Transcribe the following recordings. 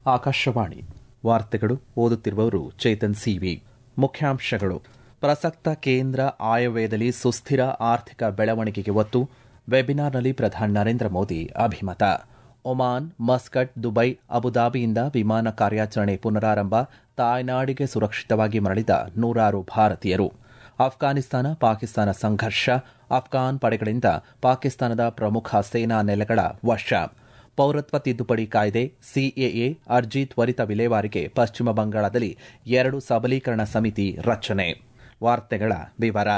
ಆಕಾಶವಾಣಿ ವಾರ್ತೆಗಳು ಓದುತ್ತಿರುವವರು ಚೇತನ್ ಸಿವಿ ಮುಖ್ಯಾಂಶಗಳು ಪ್ರಸಕ್ತ ಕೇಂದ್ರ ಆಯವ್ಯಯದಲ್ಲಿ ಸುಸ್ಥಿರ ಆರ್ಥಿಕ ಬೆಳವಣಿಗೆಗೆ ಒತ್ತು ವೆಬಿನಾರ್ನಲ್ಲಿ ಪ್ರಧಾನಿ ನರೇಂದ್ರ ಮೋದಿ ಅಭಿಮತ ಒಮಾನ್ ಮಸ್ಕಟ್ ದುಬೈ ಅಬುದಾಬಿಯಿಂದ ವಿಮಾನ ಕಾರ್ಯಾಚರಣೆ ಪುನರಾರಂಭ ತಾಯ್ನಾಡಿಗೆ ಸುರಕ್ಷಿತವಾಗಿ ಮರಳಿದ ನೂರಾರು ಭಾರತೀಯರು ಅಫ್ಘಾನಿಸ್ತಾನ ಪಾಕಿಸ್ತಾನ ಸಂಘರ್ಷ ಅಫ್ಘಾನ್ ಪಡೆಗಳಿಂದ ಪಾಕಿಸ್ತಾನದ ಪ್ರಮುಖ ಸೇನಾ ನೆಲೆಗಳ ವಶ ಪೌರತ್ವ ತಿದ್ದುಪಡಿ ಕಾಯ್ದೆ ಸಿಎಎ ಅರ್ಜಿ ತ್ವರಿತ ವಿಲೇವಾರಿಗೆ ಪಶ್ಚಿಮ ಬಂಗಾಳದಲ್ಲಿ ಎರಡು ಸಬಲೀಕರಣ ಸಮಿತಿ ರಚನೆ ವಾರ್ತೆಗಳ ವಿವರ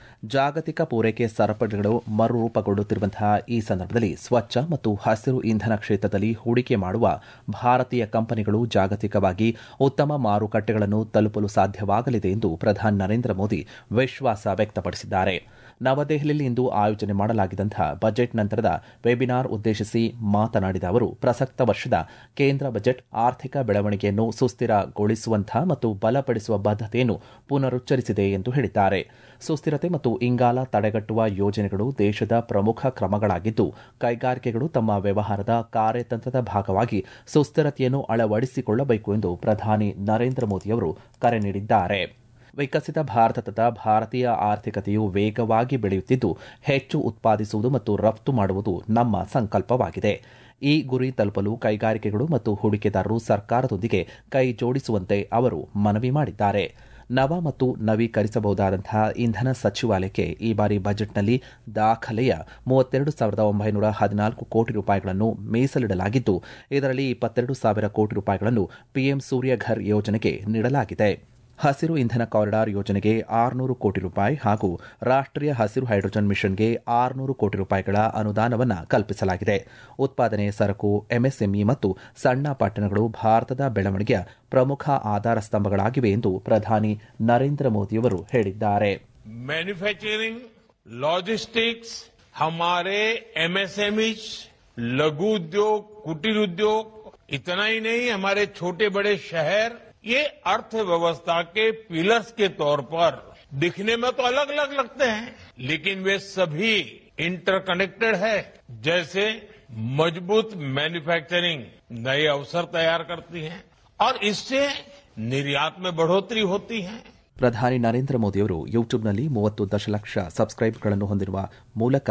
ಜಾಗತಿಕ ಪೂರೈಕೆ ಸರಪಳಿಗಳು ಮರುರೂಪಗೊಳ್ಳುತ್ತಿರುವಂತಹ ಈ ಸಂದರ್ಭದಲ್ಲಿ ಸ್ವಚ್ಛ ಮತ್ತು ಹಸಿರು ಇಂಧನ ಕ್ಷೇತ್ರದಲ್ಲಿ ಹೂಡಿಕೆ ಮಾಡುವ ಭಾರತೀಯ ಕಂಪನಿಗಳು ಜಾಗತಿಕವಾಗಿ ಉತ್ತಮ ಮಾರುಕಟ್ಟೆಗಳನ್ನು ತಲುಪಲು ಸಾಧ್ಯವಾಗಲಿದೆ ಎಂದು ಪ್ರಧಾನಿ ನರೇಂದ್ರ ಮೋದಿ ವಿಶ್ವಾಸ ವ್ಯಕ್ತಪಡಿಸಿದ್ದಾರೆ ನವದೆಹಲಿಯಲ್ಲಿ ಇಂದು ಆಯೋಜನೆ ಮಾಡಲಾಗಿದ್ದಂತಹ ಬಜೆಟ್ ನಂತರದ ವೆಬಿನಾರ್ ಉದ್ದೇಶಿಸಿ ಮಾತನಾಡಿದ ಅವರು ಪ್ರಸಕ್ತ ವರ್ಷದ ಕೇಂದ್ರ ಬಜೆಟ್ ಆರ್ಥಿಕ ಬೆಳವಣಿಗೆಯನ್ನು ಸುಸ್ಥಿರಗೊಳಿಸುವಂತಹ ಮತ್ತು ಬಲಪಡಿಸುವ ಬದ್ಧತೆಯನ್ನು ಪುನರುಚ್ಚರಿಸಿದೆ ಎಂದು ಹೇಳಿದ್ದಾರೆ ಸುಸ್ಥಿರತೆ ಮತ್ತು ಇಂಗಾಲ ತಡೆಗಟ್ಟುವ ಯೋಜನೆಗಳು ದೇಶದ ಪ್ರಮುಖ ಕ್ರಮಗಳಾಗಿದ್ದು ಕೈಗಾರಿಕೆಗಳು ತಮ್ಮ ವ್ಯವಹಾರದ ಕಾರ್ಯತಂತ್ರದ ಭಾಗವಾಗಿ ಸುಸ್ಥಿರತೆಯನ್ನು ಅಳವಡಿಸಿಕೊಳ್ಳಬೇಕು ಎಂದು ಪ್ರಧಾನಿ ನರೇಂದ್ರ ಮೋದಿಯವರು ಕರೆ ನೀಡಿದ್ದಾರೆ ವಿಕಸಿತ ಭಾರತದ ಭಾರತೀಯ ಆರ್ಥಿಕತೆಯು ವೇಗವಾಗಿ ಬೆಳೆಯುತ್ತಿದ್ದು ಹೆಚ್ಚು ಉತ್ಪಾದಿಸುವುದು ಮತ್ತು ರಫ್ತು ಮಾಡುವುದು ನಮ್ಮ ಸಂಕಲ್ಪವಾಗಿದೆ ಈ ಗುರಿ ತಲುಪಲು ಕೈಗಾರಿಕೆಗಳು ಮತ್ತು ಹೂಡಿಕೆದಾರರು ಸರ್ಕಾರದೊಂದಿಗೆ ಕೈ ಜೋಡಿಸುವಂತೆ ಅವರು ಮನವಿ ಮಾಡಿದ್ದಾರೆ ನವ ಮತ್ತು ನವೀಕರಿಸಬಹುದಾದಂತಹ ಇಂಧನ ಸಚಿವಾಲಯಕ್ಕೆ ಈ ಬಾರಿ ಬಜೆಟ್ನಲ್ಲಿ ದಾಖಲೆಯ ಮೂವತ್ತೆರಡು ಸಾವಿರದ ಒಂಬೈನೂರ ಹದಿನಾಲ್ಕು ಕೋಟಿ ರೂಪಾಯಿಗಳನ್ನು ಮೀಸಲಿಡಲಾಗಿದ್ದು ಇದರಲ್ಲಿ ಇಪ್ಪತ್ತೆರಡು ಸಾವಿರ ಕೋಟಿ ರೂಪಾಯಿಗಳನ್ನು ಪಿಎಂ ಸೂರ್ಯಘರ್ ಯೋಜನೆಗೆ ನೀಡಲಾಗಿದೆ ಹಸಿರು ಇಂಧನ ಕಾರಿಡಾರ್ ಯೋಜನೆಗೆ ಆರುನೂರು ಕೋಟಿ ರೂಪಾಯಿ ಹಾಗೂ ರಾಷ್ಟೀಯ ಹಸಿರು ಹೈಡ್ರೋಜನ್ ಮಿಷನ್ಗೆ ಆರುನೂರು ಕೋಟಿ ರೂಪಾಯಿಗಳ ಅನುದಾನವನ್ನು ಕಲ್ಪಿಸಲಾಗಿದೆ ಉತ್ಪಾದನೆ ಸರಕು ಎಂಎಸ್ಎಂಇ ಮತ್ತು ಸಣ್ಣ ಪಟ್ಟಣಗಳು ಭಾರತದ ಬೆಳವಣಿಗೆಯ ಪ್ರಮುಖ ಆಧಾರ ಸ್ತಂಭಗಳಾಗಿವೆ ಎಂದು ಪ್ರಧಾನಿ ನರೇಂದ್ರ ಮೋದಿಯವರು ಹೇಳಿದ್ದಾರೆ मैन्युफैक्चरिंग लॉजिस्टिक्स हमारे एमएसएमईज लघु उद्योग कुटीर उद्योग इतना ही नहीं हमारे छोटे बड़े शहर ये अर्थव्यवस्था के पिलर्स के तौर पर दिखने में तो अलग अलग लगते हैं लेकिन वे सभी इंटरकनेक्टेड है जैसे मजबूत मैन्युफैक्चरिंग नए अवसर तैयार करती है और इससे निर्यात में बढ़ोतरी होती है ಪ್ರಧಾನಿ ನರೇಂದ್ರ ಮೋದಿಯವರು ಯೂಟ್ಯೂಬ್ನಲ್ಲಿ ಮೂವತ್ತು ದಶಲಕ್ಷ ಸಬ್ಸ್ಕ್ರೈಬ್ಗಳನ್ನು ಹೊಂದಿರುವ ಮೂಲಕ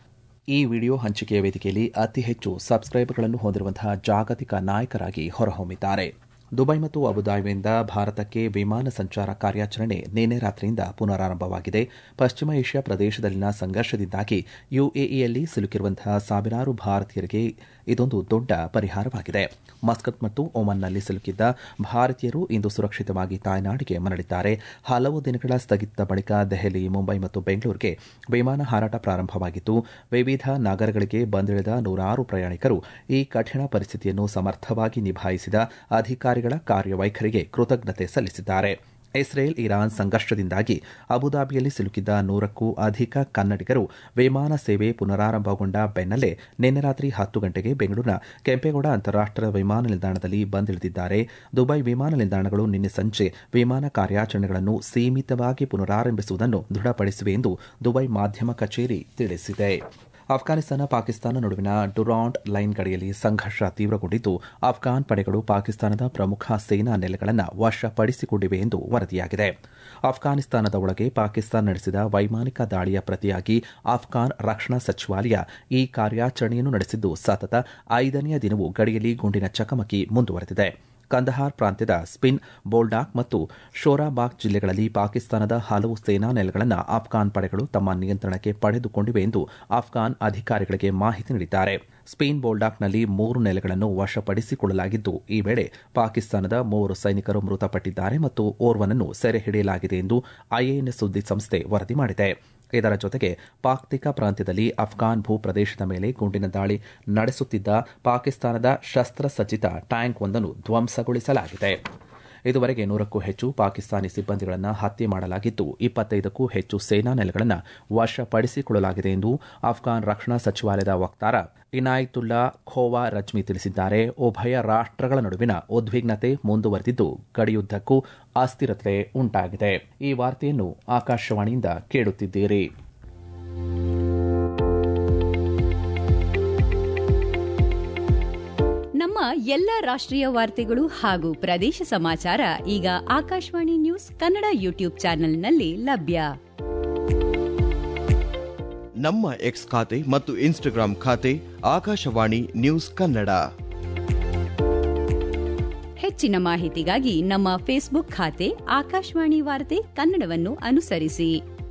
ಈ ವಿಡಿಯೋ ಹಂಚಿಕೆಯ ವೇದಿಕೆಯಲ್ಲಿ ಅತಿ ಹೆಚ್ಚು ಸಬ್ಸ್ಕ್ರೈಬರ್ಗಳನ್ನು ಹೊಂದಿರುವಂತಹ ಜಾಗತಿಕ ನಾಯಕರಾಗಿ ಹೊರಹೊಮ್ಮಿದ್ದಾರೆ ದುಬೈ ಮತ್ತು ಅಬುದಾಬಿಯಿಂದ ಭಾರತಕ್ಕೆ ವಿಮಾನ ಸಂಚಾರ ಕಾರ್ಯಾಚರಣೆ ನಿನ್ನೆ ರಾತ್ರಿಯಿಂದ ಪುನರಾರಂಭವಾಗಿದೆ ಪಶ್ಚಿಮ ಏಷ್ಯಾ ಪ್ರದೇಶದಲ್ಲಿನ ಸಂಘರ್ಷದಿಂದಾಗಿ ಯುಎಇಯಲ್ಲಿ ಸಿಲುಕಿರುವಂತಹ ಸಾವಿರಾರು ಭಾರತೀಯರಿಗೆ ಇದೊಂದು ದೊಡ್ಡ ಪರಿಹಾರವಾಗಿದೆ ಮಸ್ಕತ್ ಮತ್ತು ಒಮನ್ನಲ್ಲಿ ಸಿಲುಕಿದ್ದ ಭಾರತೀಯರು ಇಂದು ಸುರಕ್ಷಿತವಾಗಿ ತಾಯ್ನಾಡಿಗೆ ಮರಳಿದ್ದಾರೆ ಹಲವು ದಿನಗಳ ಸ್ಥಗಿತದ ಬಳಿಕ ದೆಹಲಿ ಮುಂಬೈ ಮತ್ತು ಬೆಂಗಳೂರಿಗೆ ವಿಮಾನ ಹಾರಾಟ ಪ್ರಾರಂಭವಾಗಿದ್ದು ವಿವಿಧ ನಗರಗಳಿಗೆ ಬಂದಿಳಿದ ನೂರಾರು ಪ್ರಯಾಣಿಕರು ಈ ಕಠಿಣ ಪರಿಸ್ಥಿತಿಯನ್ನು ಸಮರ್ಥವಾಗಿ ನಿಭಾಯಿಸಿದ ಅಧಿಕಾರಿಗಳ ಕಾರ್ಯವೈಖರಿಗೆ ಕೃತಜ್ಞತೆ ಸಲ್ಲಿಸಿದ್ದಾರೆ ಇಸ್ರೇಲ್ ಇರಾನ್ ಸಂಘರ್ಷದಿಂದಾಗಿ ಅಬುದಾಬಿಯಲ್ಲಿ ಸಿಲುಕಿದ್ದ ನೂರಕ್ಕೂ ಅಧಿಕ ಕನ್ನಡಿಗರು ವಿಮಾನ ಸೇವೆ ಪುನರಾರಂಭಗೊಂಡ ಬೆನ್ನಲ್ಲೇ ನಿನ್ನೆ ರಾತ್ರಿ ಹತ್ತು ಗಂಟೆಗೆ ಬೆಂಗಳೂರಿನ ಕೆಂಪೇಗೌಡ ಅಂತಾರಾಷ್ಟೀಯ ವಿಮಾನ ನಿಲ್ದಾಣದಲ್ಲಿ ಬಂದಿಳಿದಿದ್ದಾರೆ ದುಬೈ ವಿಮಾನ ನಿಲ್ದಾಣಗಳು ನಿನ್ನೆ ಸಂಜೆ ವಿಮಾನ ಕಾರ್ಯಾಚರಣೆಗಳನ್ನು ಸೀಮಿತವಾಗಿ ಪುನರಾರಂಭಿಸುವುದನ್ನು ದೃಢಪಡಿಸಿವೆ ಎಂದು ದುಬೈ ಮಾಧ್ಯಮ ಕಚೇರಿ ತಿಳಿಸಿದೆ ಅಫ್ಘಾನಿಸ್ತಾನ ಪಾಕಿಸ್ತಾನ ನಡುವಿನ ಡುರಾಂಡ್ ಲೈನ್ ಗಡಿಯಲ್ಲಿ ಸಂಘರ್ಷ ತೀವ್ರಗೊಂಡಿದ್ದು ಅಫ್ಘಾನ್ ಪಡೆಗಳು ಪಾಕಿಸ್ತಾನದ ಪ್ರಮುಖ ಸೇನಾ ನೆಲೆಗಳನ್ನು ವಶಪಡಿಸಿಕೊಂಡಿವೆ ಎಂದು ವರದಿಯಾಗಿದೆ ಅಫ್ಘಾನಿಸ್ತಾನದ ಒಳಗೆ ಪಾಕಿಸ್ತಾನ ನಡೆಸಿದ ವೈಮಾನಿಕ ದಾಳಿಯ ಪ್ರತಿಯಾಗಿ ಅಫ್ಘಾನ್ ರಕ್ಷಣಾ ಸಚಿವಾಲಯ ಈ ಕಾರ್ಯಾಚರಣೆಯನ್ನು ನಡೆಸಿದ್ದು ಸತತ ಐದನೆಯ ದಿನವೂ ಗಡಿಯಲ್ಲಿ ಗುಂಡಿನ ಚಕಮಕಿ ಮುಂದುವರೆದಿದೆ ಕಂದಹಾರ್ ಪ್ರಾಂತ್ಯದ ಸ್ಪಿನ್ ಬೋಲ್ಡಾಕ್ ಮತ್ತು ಶೋರಾಬಾಗ್ ಜಿಲ್ಲೆಗಳಲ್ಲಿ ಪಾಕಿಸ್ತಾನದ ಹಲವು ಸೇನಾ ನೆಲೆಗಳನ್ನು ಅಫ್ಘಾನ್ ಪಡೆಗಳು ತಮ್ಮ ನಿಯಂತ್ರಣಕ್ಕೆ ಪಡೆದುಕೊಂಡಿವೆ ಎಂದು ಅಫ್ಘಾನ್ ಅಧಿಕಾರಿಗಳಿಗೆ ಮಾಹಿತಿ ನೀಡಿದ್ದಾರೆ ಸ್ಪೇನ್ ಬೋಲ್ಡಾಕ್ನಲ್ಲಿ ಮೂರು ನೆಲೆಗಳನ್ನು ವಶಪಡಿಸಿಕೊಳ್ಳಲಾಗಿದ್ದು ಈ ವೇಳೆ ಪಾಕಿಸ್ತಾನದ ಮೂವರು ಸೈನಿಕರು ಮೃತಪಟ್ಟಿದ್ದಾರೆ ಮತ್ತು ಓರ್ವನನ್ನು ಸೆರೆ ಹಿಡಿಯಲಾಗಿದೆ ಎಂದು ಐಎಎನ್ಎಸ್ ಸುದ್ದಿ ಸಂಸ್ಥೆ ವರದಿ ಮಾಡಿದೆ ಇದರ ಜೊತೆಗೆ ಪಾಕ್ತಿಕ ಪ್ರಾಂತ್ಯದಲ್ಲಿ ಅಫ್ಘಾನ್ ಭೂ ಪ್ರದೇಶದ ಮೇಲೆ ಗುಂಡಿನ ದಾಳಿ ನಡೆಸುತ್ತಿದ್ದ ಪಾಕಿಸ್ತಾನದ ಶಸ್ತ್ರಸಜ್ಜಿತ ಟ್ಯಾಂಕ್ ಒಂದನ್ನು ಧ್ವಂಸಗೊಳಿಸಲಾಗಿದೆ ಇದುವರೆಗೆ ನೂರಕ್ಕೂ ಹೆಚ್ಚು ಪಾಕಿಸ್ತಾನಿ ಸಿಬ್ಬಂದಿಗಳನ್ನು ಹತ್ಯೆ ಮಾಡಲಾಗಿದ್ದು ಇಪ್ಪತ್ತೈದಕ್ಕೂ ಹೆಚ್ಚು ಸೇನಾ ನೆಲೆಗಳನ್ನು ವಶಪಡಿಸಿಕೊಳ್ಳಲಾಗಿದೆ ಎಂದು ಅಫ್ಘಾನ್ ರಕ್ಷಣಾ ಸಚಿವಾಲಯದ ವಕ್ತಾರ ಇನಾಯತುಲ್ಲಾ ಖೋವಾ ರಜ್ಮಿ ತಿಳಿಸಿದ್ದಾರೆ ಉಭಯ ರಾಷ್ಟ್ರಗಳ ನಡುವಿನ ಉದ್ವಿಗ್ನತೆ ಮುಂದುವರೆದಿದ್ದು ಗಡಿಯುದ್ದಕ್ಕೂ ಅಸ್ಥಿರತೆ ಉಂಟಾಗಿದೆ ಈ ವಾರ್ತೆಯನ್ನು ಆಕಾಶವಾಣಿಯಿಂದ ಕೇಳುತ್ತಿದ್ದೀರಿ ನಮ್ಮ ಎಲ್ಲ ರಾಷ್ಟ್ರೀಯ ವಾರ್ತೆಗಳು ಹಾಗೂ ಪ್ರದೇಶ ಸಮಾಚಾರ ಈಗ ಆಕಾಶವಾಣಿ ನ್ಯೂಸ್ ಕನ್ನಡ ಯೂಟ್ಯೂಬ್ ಚಾನೆಲ್ನಲ್ಲಿ ಲಭ್ಯ ನಮ್ಮ ಎಕ್ಸ್ ಖಾತೆ ಮತ್ತು ಇನ್ಸ್ಟಾಗ್ರಾಂ ಖಾತೆ ಆಕಾಶವಾಣಿ ನ್ಯೂಸ್ ಕನ್ನಡ ಹೆಚ್ಚಿನ ಮಾಹಿತಿಗಾಗಿ ನಮ್ಮ ಫೇಸ್ಬುಕ್ ಖಾತೆ ಆಕಾಶವಾಣಿ ವಾರ್ತೆ ಕನ್ನಡವನ್ನು ಅನುಸರಿಸಿ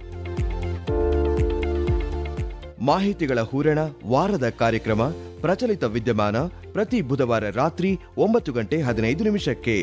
ಮಾಹಿತಿಗಳ ಹೂರಣ ವಾರದ ಕಾರ್ಯಕ್ರಮ ಪ್ರಚಲಿತ ವಿದ್ಯಮಾನ ಪ್ರತಿ ಬುಧವಾರ ರಾತ್ರಿ ಒಂಬತ್ತು ಗಂಟೆ ಹದಿನೈದು ನಿಮಿಷಕ್ಕೆ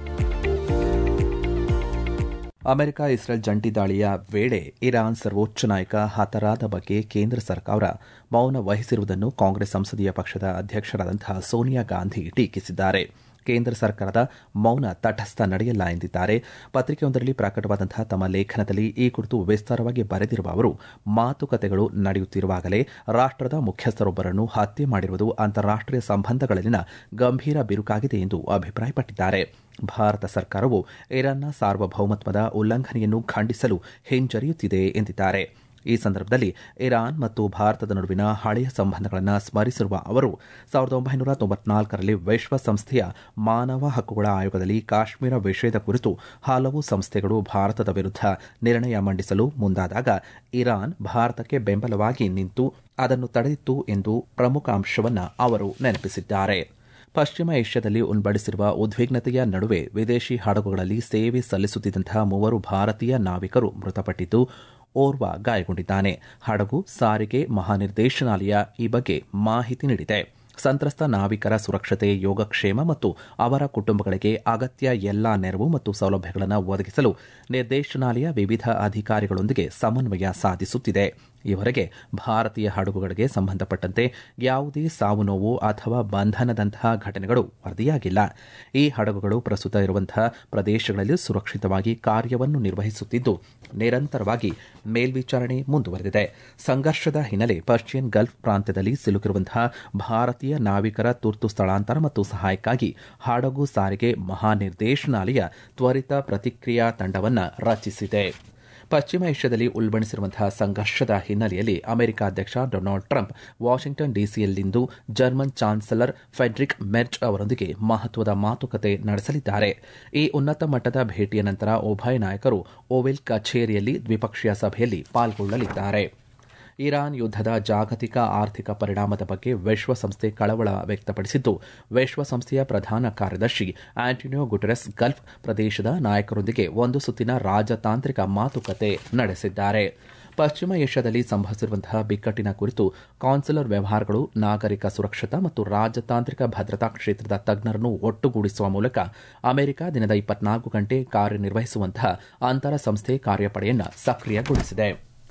ಅಮೆರಿಕ ಇಸ್ರೇಲ್ ಜಂಟಿ ದಾಳಿಯ ವೇಳೆ ಇರಾನ್ ಸರ್ವೋಚ್ಚ ನಾಯಕ ಹತರಾದ ಬಗ್ಗೆ ಕೇಂದ್ರ ಸರ್ಕಾರ ಮೌನ ವಹಿಸಿರುವುದನ್ನು ಕಾಂಗ್ರೆಸ್ ಸಂಸದೀಯ ಪಕ್ಷದ ಅಧ್ಯಕ್ಷರಾದಂತಹ ಸೋನಿಯಾ ಗಾಂಧಿ ಟೀಕಿಸಿದ್ದಾರೆ ಕೇಂದ್ರ ಸರ್ಕಾರದ ಮೌನ ತಟಸ್ಥ ನಡೆಯಲ್ಲ ಎಂದಿದ್ದಾರೆ ಪತ್ರಿಕೆಯೊಂದರಲ್ಲಿ ಪ್ರಕಟವಾದಂತಹ ತಮ್ಮ ಲೇಖನದಲ್ಲಿ ಈ ಕುರಿತು ವಿಸ್ತಾರವಾಗಿ ಬರೆದಿರುವ ಅವರು ಮಾತುಕತೆಗಳು ನಡೆಯುತ್ತಿರುವಾಗಲೇ ರಾಷ್ಟದ ಮುಖ್ಯಸ್ಥರೊಬ್ಬರನ್ನು ಹತ್ಯೆ ಮಾಡಿರುವುದು ಅಂತಾರಾಷ್ಟೀಯ ಸಂಬಂಧಗಳಲ್ಲಿನ ಗಂಭೀರ ಬಿರುಕಾಗಿದೆ ಎಂದು ಅಭಿಪ್ರಾಯಪಟ್ಟಿದ್ದಾರೆ ಭಾರತ ಸರ್ಕಾರವು ಇರಾನ್ನ ಸಾರ್ವಭೌಮತ್ವದ ಉಲ್ಲಂಘನೆಯನ್ನು ಖಂಡಿಸಲು ಹಿಂಜರಿಯುತ್ತಿದೆ ಎಂದಿದ್ದಾರೆ ಈ ಸಂದರ್ಭದಲ್ಲಿ ಇರಾನ್ ಮತ್ತು ಭಾರತದ ನಡುವಿನ ಹಳೆಯ ಸಂಬಂಧಗಳನ್ನು ಸ್ಮರಿಸಿರುವ ಅವರು ಸಾವಿರದ ಒಂಬೈನೂರ ತೊಂಬತ್ನಾಲ್ಕರಲ್ಲಿ ವಿಶ್ವಸಂಸ್ಥೆಯ ಮಾನವ ಹಕ್ಕುಗಳ ಆಯೋಗದಲ್ಲಿ ಕಾಶ್ಮೀರ ವಿಷಯದ ಕುರಿತು ಹಲವು ಸಂಸ್ಥೆಗಳು ಭಾರತದ ವಿರುದ್ಧ ನಿರ್ಣಯ ಮಂಡಿಸಲು ಮುಂದಾದಾಗ ಇರಾನ್ ಭಾರತಕ್ಕೆ ಬೆಂಬಲವಾಗಿ ನಿಂತು ಅದನ್ನು ತಡೆದಿತ್ತು ಎಂದು ಪ್ರಮುಖ ಅಂಶವನ್ನು ಅವರು ನೆನಪಿಸಿದ್ದಾರೆ ಪಶ್ಚಿಮ ಏಷ್ಯಾದಲ್ಲಿ ಉಲ್ಬಣಿಸಿರುವ ಉದ್ವಿಗ್ನತೆಯ ನಡುವೆ ವಿದೇಶಿ ಹಡಗುಗಳಲ್ಲಿ ಸೇವೆ ಸಲ್ಲಿಸುತ್ತಿದ್ದಂತಹ ಮೂವರು ಭಾರತೀಯ ನಾವಿಕರು ಮೃತಪಟ್ಟಿದ್ದು ಓರ್ವ ಗಾಯಗೊಂಡಿದ್ದಾನೆ ಹಡಗು ಸಾರಿಗೆ ಮಹಾನಿರ್ದೇಶನಾಲಯ ಈ ಬಗ್ಗೆ ಮಾಹಿತಿ ನೀಡಿದೆ ಸಂತ್ರಸ್ತ ನಾವಿಕರ ಸುರಕ್ಷತೆ ಯೋಗಕ್ಷೇಮ ಮತ್ತು ಅವರ ಕುಟುಂಬಗಳಿಗೆ ಅಗತ್ಯ ಎಲ್ಲಾ ನೆರವು ಮತ್ತು ಸೌಲಭ್ಯಗಳನ್ನು ಒದಗಿಸಲು ನಿರ್ದೇಶನಾಲಯ ವಿವಿಧ ಅಧಿಕಾರಿಗಳೊಂದಿಗೆ ಸಮನ್ವಯ ಸಾಧಿಸುತ್ತಿದೆ ಈವರೆಗೆ ಭಾರತೀಯ ಹಡಗುಗಳಿಗೆ ಸಂಬಂಧಪಟ್ಟಂತೆ ಯಾವುದೇ ಸಾವು ನೋವು ಅಥವಾ ಬಂಧನದಂತಹ ಘಟನೆಗಳು ವರದಿಯಾಗಿಲ್ಲ ಈ ಹಡಗುಗಳು ಪ್ರಸ್ತುತ ಇರುವಂತಹ ಪ್ರದೇಶಗಳಲ್ಲಿ ಸುರಕ್ಷಿತವಾಗಿ ಕಾರ್ಯವನ್ನು ನಿರ್ವಹಿಸುತ್ತಿದ್ದು ನಿರಂತರವಾಗಿ ಮೇಲ್ವಿಚಾರಣೆ ಮುಂದುವರೆದಿದೆ ಸಂಘರ್ಷದ ಹಿನ್ನೆಲೆ ಪರ್ಷಿಯನ್ ಗಲ್ಫ್ ಪ್ರಾಂತ್ಯದಲ್ಲಿ ಸಿಲುಕಿರುವಂತಹ ಭಾರತೀಯ ನಾವಿಕರ ತುರ್ತು ಸ್ಥಳಾಂತರ ಮತ್ತು ಸಹಾಯಕ್ಕಾಗಿ ಹಡಗು ಸಾರಿಗೆ ಮಹಾನಿರ್ದೇಶನಾಲಯ ತ್ವರಿತ ಪ್ರತಿಕ್ರಿಯಾ ತಂಡವನ್ನು ರಚಿಸಿದೆ ಪಶ್ಚಿಮ ಏಷ್ಯಾದಲ್ಲಿ ಉಲ್ಬಣಿಸಿರುವಂತಹ ಸಂಘರ್ಷದ ಹಿನ್ನೆಲೆಯಲ್ಲಿ ಅಮೆರಿಕ ಅಧ್ಯಕ್ಷ ಡೊನಾಲ್ಡ್ ಟ್ರಂಪ್ ವಾಷಿಂಗ್ಟನ್ ಡಿಸಿಯಲ್ಲಿಂದು ಜರ್ಮನ್ ಚಾನ್ಸಲರ್ ಫೆಡ್ರಿಕ್ ಮೆರ್ಚ್ ಅವರೊಂದಿಗೆ ಮಹತ್ವದ ಮಾತುಕತೆ ನಡೆಸಲಿದ್ದಾರೆ ಈ ಉನ್ನತ ಮಟ್ಟದ ಭೇಟಿಯ ನಂತರ ಉಭಯ ನಾಯಕರು ಓವೆಲ್ ಕಚೇರಿಯಲ್ಲಿ ದ್ವಿಪಕ್ಷೀಯ ಸಭೆಯಲ್ಲಿ ಪಾಲ್ಗೊಳ್ಳಲಿದ್ದಾರೆ ಇರಾನ್ ಯುದ್ದದ ಜಾಗತಿಕ ಆರ್ಥಿಕ ಪರಿಣಾಮದ ಬಗ್ಗೆ ವಿಶ್ವಸಂಸ್ಥೆ ಕಳವಳ ವ್ಯಕ್ತಪಡಿಸಿದ್ದು ವಿಶ್ವಸಂಸ್ಥೆಯ ಪ್ರಧಾನ ಕಾರ್ಯದರ್ಶಿ ಆಂಟೋನಿಯೋ ಗುಟೆರಸ್ ಗಲ್ಫ್ ಪ್ರದೇಶದ ನಾಯಕರೊಂದಿಗೆ ಒಂದು ಸುತ್ತಿನ ರಾಜತಾಂತ್ರಿಕ ಮಾತುಕತೆ ನಡೆಸಿದ್ದಾರೆ ಪಶ್ಚಿಮ ಏಷ್ಯಾದಲ್ಲಿ ಸಂಭವಿಸಿರುವಂತಹ ಬಿಕ್ಕಟ್ಟಿನ ಕುರಿತು ಕಾನ್ಸುಲರ್ ವ್ಯವಹಾರಗಳು ನಾಗರಿಕ ಸುರಕ್ಷತಾ ಮತ್ತು ರಾಜತಾಂತ್ರಿಕ ಭದ್ರತಾ ಕ್ಷೇತ್ರದ ತಜ್ಞರನ್ನು ಒಟ್ಟುಗೂಡಿಸುವ ಮೂಲಕ ಅಮೆರಿಕ ದಿನದ ಇಪ್ಪತ್ನಾಲ್ಕು ಗಂಟೆ ಕಾರ್ಯನಿರ್ವಹಿಸುವಂತಹ ಅಂತರ ಸಂಸ್ಥೆ ಕಾರ್ಯಪಡೆಯನ್ನು ಸಕ್ರಿಯಗೊಳಿಸಿದೆ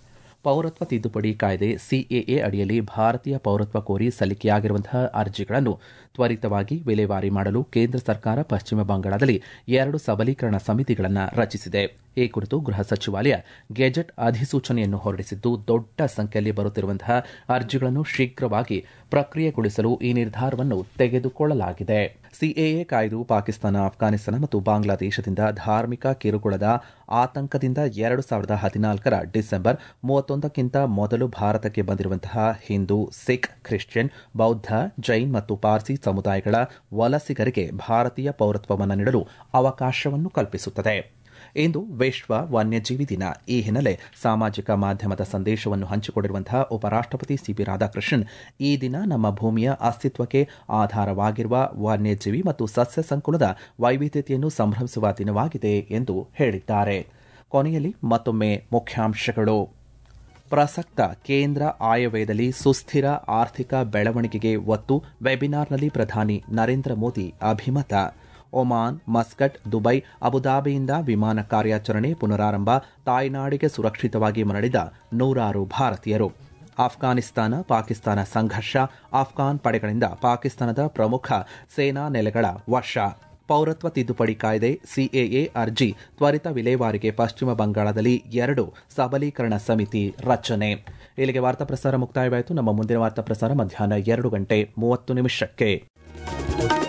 ಪೌರತ್ವ ತಿದ್ದುಪಡಿ ಕಾಯ್ದೆ ಸಿಎಎ ಅಡಿಯಲ್ಲಿ ಭಾರತೀಯ ಪೌರತ್ವ ಕೋರಿ ಸಲ್ಲಿಕೆಯಾಗಿರುವಂತಹ ಅರ್ಜಿಗಳನ್ನು ತ್ವರಿತವಾಗಿ ವಿಲೇವಾರಿ ಮಾಡಲು ಕೇಂದ್ರ ಸರ್ಕಾರ ಪಶ್ಚಿಮ ಬಂಗಾಳದಲ್ಲಿ ಎರಡು ಸಬಲೀಕರಣ ಸಮಿತಿಗಳನ್ನು ರಚಿಸಿದೆ ಈ ಕುರಿತು ಗೃಹ ಸಚಿವಾಲಯ ಗೆಜೆಟ್ ಅಧಿಸೂಚನೆಯನ್ನು ಹೊರಡಿಸಿದ್ದು ದೊಡ್ಡ ಸಂಖ್ಯೆಯಲ್ಲಿ ಬರುತ್ತಿರುವಂತಹ ಅರ್ಜಿಗಳನ್ನು ಶೀಘ್ರವಾಗಿ ಪ್ರಕ್ರಿಯೆಗೊಳಿಸಲು ಈ ನಿರ್ಧಾರವನ್ನು ತೆಗೆದುಕೊಳ್ಳಲಾಗಿದೆ ಸಿಎಎ ಕಾಯ್ದು ಪಾಕಿಸ್ತಾನ ಅಫ್ಘಾನಿಸ್ತಾನ ಮತ್ತು ಬಾಂಗ್ಲಾದೇಶದಿಂದ ಧಾರ್ಮಿಕ ಕಿರುಕುಳದ ಆತಂಕದಿಂದ ಎರಡು ಸಾವಿರದ ಹದಿನಾಲ್ಕರ ಡಿಸೆಂಬರ್ ಮೂವತ್ತೊಂದಕ್ಕಿಂತ ಮೊದಲು ಭಾರತಕ್ಕೆ ಬಂದಿರುವಂತಹ ಹಿಂದೂ ಸಿಖ್ ಕ್ರಿಶ್ಚಿಯನ್ ಬೌದ್ಧ ಜೈನ್ ಮತ್ತು ಪಾರ್ಸಿ ಸಮುದಾಯಗಳ ವಲಸಿಗರಿಗೆ ಭಾರತೀಯ ಪೌರತ್ವವನ್ನು ನೀಡಲು ಅವಕಾಶವನ್ನು ಕಲ್ಪಿಸುತ್ತದೆ ಇಂದು ವಿಶ್ವ ವನ್ಯಜೀವಿ ದಿನ ಈ ಹಿನ್ನೆಲೆ ಸಾಮಾಜಿಕ ಮಾಧ್ಯಮದ ಸಂದೇಶವನ್ನು ಹಂಚಿಕೊಂಡಿರುವಂತಹ ಉಪರಾಷ್ಟಪತಿ ಸಿಪಿ ರಾಧಾಕೃಷ್ಣನ್ ಈ ದಿನ ನಮ್ಮ ಭೂಮಿಯ ಅಸ್ತಿತ್ವಕ್ಕೆ ಆಧಾರವಾಗಿರುವ ವನ್ಯಜೀವಿ ಮತ್ತು ಸಸ್ಯ ಸಂಕುಲದ ವೈವಿಧ್ಯತೆಯನ್ನು ಸಂಭ್ರಮಿಸುವ ದಿನವಾಗಿದೆ ಎಂದು ಹೇಳಿದ್ದಾರೆ ಕೊನೆಯಲ್ಲಿ ಮತ್ತೊಮ್ಮೆ ಮುಖ್ಯಾಂಶಗಳು ಪ್ರಸಕ್ತ ಕೇಂದ್ರ ಆಯವ್ಯಯದಲ್ಲಿ ಸುಸ್ಥಿರ ಆರ್ಥಿಕ ಬೆಳವಣಿಗೆಗೆ ಒತ್ತು ವೆಬಿನಾರ್ನಲ್ಲಿ ಪ್ರಧಾನಿ ನರೇಂದ್ರ ಮೋದಿ ಅಭಿಮತ ಒಮಾನ್ ಮಸ್ಕಟ್ ದುಬೈ ಅಬುದಾಬಿಯಿಂದ ವಿಮಾನ ಕಾರ್ಯಾಚರಣೆ ಪುನರಾರಂಭ ತಾಯ್ನಾಡಿಗೆ ಸುರಕ್ಷಿತವಾಗಿ ಮರಳಿದ ನೂರಾರು ಭಾರತೀಯರು ಆಫ್ಘಾನಿಸ್ತಾನ ಪಾಕಿಸ್ತಾನ ಸಂಘರ್ಷ ಆಫ್ಘಾನ್ ಪಡೆಗಳಿಂದ ಪಾಕಿಸ್ತಾನದ ಪ್ರಮುಖ ಸೇನಾ ನೆಲೆಗಳ ವಶ ಪೌರತ್ವ ತಿದ್ದುಪಡಿ ಕಾಯ್ದೆ ಸಿಎಎ ಅರ್ಜಿ ತ್ವರಿತ ವಿಲೇವಾರಿಗೆ ಪಶ್ಚಿಮ ಬಂಗಾಳದಲ್ಲಿ ಎರಡು ಸಬಲೀಕರಣ ಸಮಿತಿ ರಚನೆ ಇಲ್ಲಿಗೆ ವಾರ್ತಾ ಪ್ರಸಾರ ಮುಕ್ತಾಯವಾಯಿತು ನಮ್ಮ ಮುಂದಿನ ವಾರ್ತಾ ಪ್ರಸಾರ ಮಧ್ಯಾಹ್ನ ಎರಡು ಗಂಟೆ ಮೂವತ್ತು ನಿಮಿಷಕ್ಕೆ